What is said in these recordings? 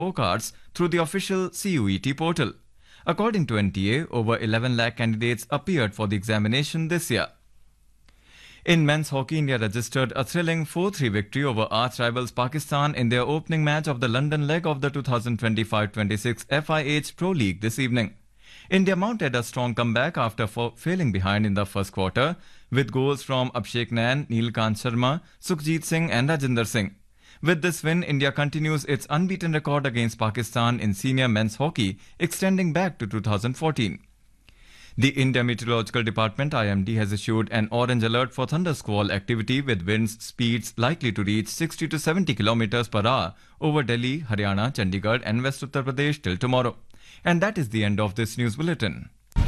scorecards through the official CUET portal. According to NTA, over 11 lakh candidates appeared for the examination this year. In men's hockey, India registered a thrilling 4-3 victory over arch rivals Pakistan in their opening match of the London leg of the 2025-26 FIH Pro League this evening. India mounted a strong comeback after fa- failing behind in the first quarter with goals from Abhishek Nain, Neelkant Sharma, Sukhjit Singh and Rajinder Singh. With this win, India continues its unbeaten record against Pakistan in senior men's hockey extending back to 2014. The India Meteorological Department IMD has issued an orange alert for thunder squall activity with winds speeds likely to reach 60 to 70 kilometers per hour over Delhi, Haryana, Chandigarh and West Uttar Pradesh till tomorrow. And that is the end of this news bulletin.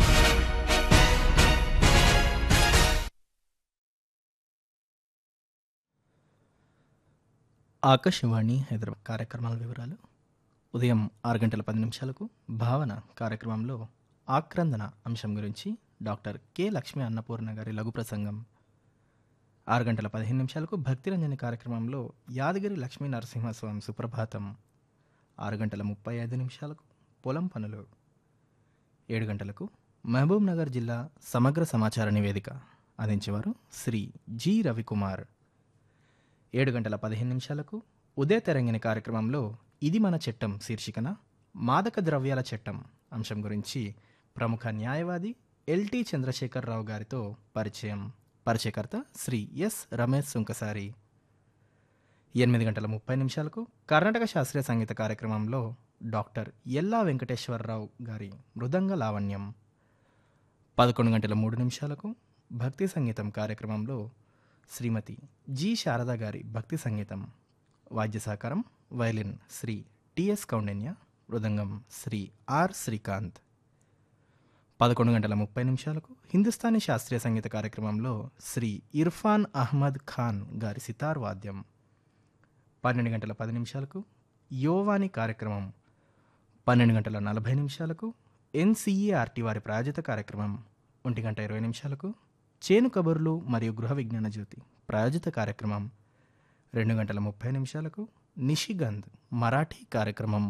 Akashvani Hyderabad కార్యక్రమాల వివరాలు ఉదయం ఆరు గంటల పది నిమిషాలకు భావన కార్యక్రమంలో ఆక్రందన అంశం గురించి డాక్టర్ కె లక్ష్మీ అన్నపూర్ణ గారి లఘు ప్రసంగం ఆరు గంటల పదిహేను నిమిషాలకు భక్తిరంజని కార్యక్రమంలో యాదగిరి లక్ష్మీ నరసింహస్వామి సుప్రభాతం ఆరు గంటల ముప్పై ఐదు నిమిషాలకు పొలం పనులు ఏడు గంటలకు మహబూబ్ నగర్ జిల్లా సమగ్ర సమాచార నివేదిక అందించేవారు శ్రీ జి రవికుమార్ ఏడు గంటల పదిహేను నిమిషాలకు ఉదయ తెరంగిణి కార్యక్రమంలో ఇది మన చట్టం శీర్షికన మాదక ద్రవ్యాల చట్టం అంశం గురించి ప్రముఖ న్యాయవాది ఎల్టి చంద్రశేఖరరావు గారితో పరిచయం పరిచయకర్త శ్రీ ఎస్ రమేష్ సుంకసారి ఎనిమిది గంటల ముప్పై నిమిషాలకు కర్ణాటక శాస్త్రీయ సంగీత కార్యక్రమంలో డాక్టర్ ఎల్లా వెంకటేశ్వరరావు గారి మృదంగ లావణ్యం పదకొండు గంటల మూడు నిమిషాలకు భక్తి సంగీతం కార్యక్రమంలో శ్రీమతి జి శారద గారి భక్తి సంగీతం వాద్య సహకారం వయలిన్ శ్రీ టిఎస్ కౌండన్య మృదంగం శ్రీ ఆర్ శ్రీకాంత్ పదకొండు గంటల ముప్పై నిమిషాలకు హిందుస్థానీ శాస్త్రీయ సంగీత కార్యక్రమంలో శ్రీ ఇర్ఫాన్ అహ్మద్ ఖాన్ గారి సితార్ వాద్యం పన్నెండు గంటల పది నిమిషాలకు యోవాని కార్యక్రమం పన్నెండు గంటల నలభై నిమిషాలకు ఎన్సీఈఆర్టీ వారి ప్రాయోజిత కార్యక్రమం ఒంటి గంట ఇరవై నిమిషాలకు చేను కబుర్లు మరియు గృహ విజ్ఞాన జ్యోతి ప్రాయోజిత కార్యక్రమం రెండు గంటల ముప్పై నిమిషాలకు నిషిగంధ్ మరాఠీ కార్యక్రమం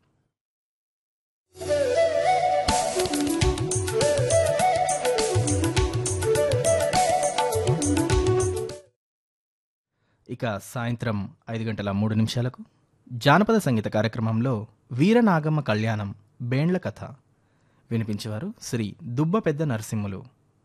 ఇక సాయంత్రం ఐదు గంటల మూడు నిమిషాలకు జానపద సంగీత కార్యక్రమంలో వీరనాగమ్మ కళ్యాణం బేండ్ల కథ వినిపించేవారు శ్రీ దుబ్బ పెద్ద నరసింహులు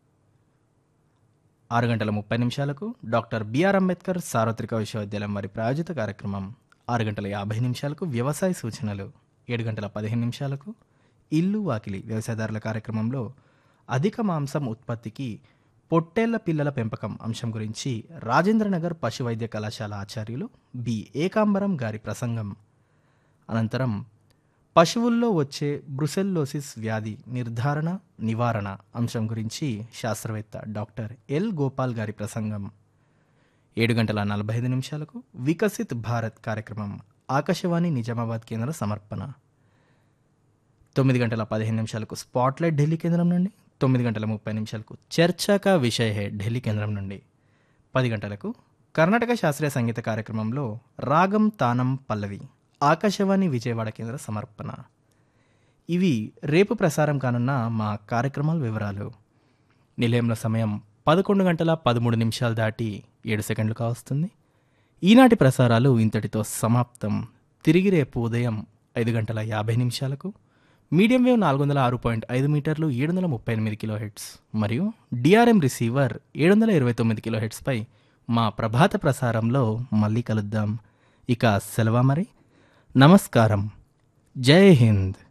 ఆరు గంటల ముప్పై నిమిషాలకు డాక్టర్ బిఆర్ అంబేద్కర్ సార్వత్రిక విశ్వవిద్యాలయం వారి ప్రాయోజిత కార్యక్రమం ఆరు గంటల యాభై నిమిషాలకు వ్యవసాయ సూచనలు ఏడు గంటల పదిహేను నిమిషాలకు ఇల్లు వాకిలి వ్యవసాయదారుల కార్యక్రమంలో అధిక మాంసం ఉత్పత్తికి పొట్టేళ్ల పిల్లల పెంపకం అంశం గురించి రాజేంద్రనగర్ పశు వైద్య కళాశాల ఆచార్యులు బి ఏకాంబరం గారి ప్రసంగం అనంతరం పశువుల్లో వచ్చే బ్రుసెల్లోసిస్ వ్యాధి నిర్ధారణ నివారణ అంశం గురించి శాస్త్రవేత్త డాక్టర్ ఎల్ గోపాల్ గారి ప్రసంగం ఏడు గంటల నలభై ఐదు నిమిషాలకు వికసిత్ భారత్ కార్యక్రమం ఆకాశవాణి నిజామాబాద్ కేంద్ర సమర్పణ తొమ్మిది గంటల పదిహేను నిమిషాలకు స్పాట్లైట్ ఢిల్లీ కేంద్రం నుండి తొమ్మిది గంటల ముప్పై నిమిషాలకు చర్చకా విషయ హే ఢిల్లీ కేంద్రం నుండి పది గంటలకు కర్ణాటక శాస్త్రీయ సంగీత కార్యక్రమంలో రాగం తానం పల్లవి ఆకాశవాణి విజయవాడ కేంద్ర సమర్పణ ఇవి రేపు ప్రసారం కానున్న మా కార్యక్రమాల వివరాలు నిలయంలో సమయం పదకొండు గంటల పదమూడు నిమిషాలు దాటి ఏడు సెకండ్లు కావస్తుంది ఈనాటి ప్రసారాలు ఇంతటితో సమాప్తం తిరిగి రేపు ఉదయం ఐదు గంటల యాభై నిమిషాలకు మీడియం వేవ్ నాలుగు వందల ఆరు పాయింట్ ఐదు మీటర్లు ఏడు వందల ముప్పై ఎనిమిది కిలో హెడ్స్ మరియు డిఆర్ఎం రిసీవర్ ఏడు వందల ఇరవై తొమ్మిది కిలో హెడ్స్పై మా ప్రభాత ప్రసారంలో మళ్ళీ కలుద్దాం ఇక సెలవా మరి నమస్కారం జై హింద్